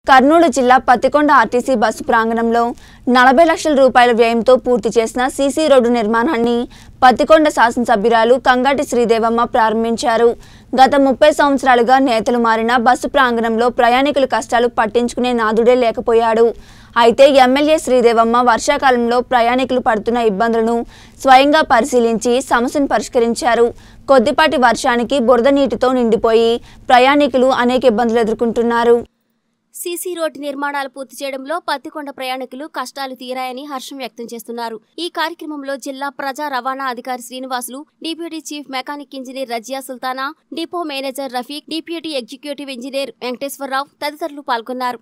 కర్నూలు జిల్లా Pattikonda RTC bus ప్రాంగణంలో నలభై లక్షల రూపాయల వ్యయంతో పూర్తి చేసిన సీసీ రోడ్డు నిర్మాణాన్ని పత్తికొండ శాసనసభ్యురాలు కంగాటి శ్రీదేవమ్మ ప్రారంభించారు గత ముప్పై సంవత్సరాలుగా నేతలు మారిన బస్సు ప్రాంగణంలో ప్రయాణికుల కష్టాలు పట్టించుకునే నాదుడే లేకపోయాడు అయితే ఎమ్మెల్యే శ్రీదేవమ్మ వర్షాకాలంలో ప్రయాణికులు పడుతున్న ఇబ్బందులను స్వయంగా పరిశీలించి సమస్యను పరిష్కరించారు కొద్దిపాటి వర్షానికి బురద నీటితో నిండిపోయి ప్రయాణికులు అనేక ఇబ్బందులు ఎదుర్కొంటున్నారు సీసీ రోడ్డు నిర్మాణాలు పూర్తి చేయడంలో పత్తికొండ ప్రయాణికులు కష్టాలు తీరాయని హర్షం వ్యక్తం చేస్తున్నారు ఈ కార్యక్రమంలో జిల్లా ప్రజా రవాణా అధికారి Srinivasulu deputy chief mechanic engineer Razia Sultana depot manager Rafiq deputy executive engineer Venkateswararao తదితరులు పాల్గొన్నారు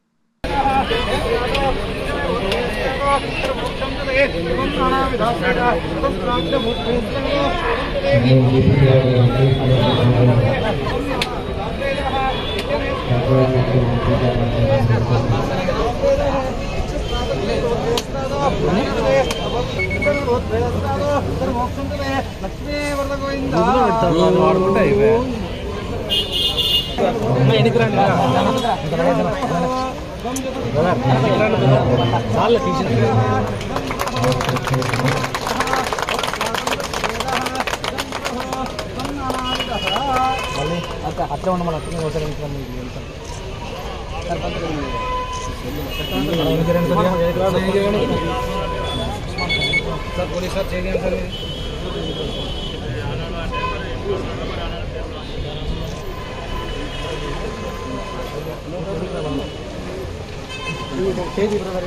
అట్లా ఉండమని అట్లా ఒకసారి ఇంకా మీకు వెళ్తాను. సార్ పోలీస్ సార్ చేయండి సార్ చేతి బ్రదర్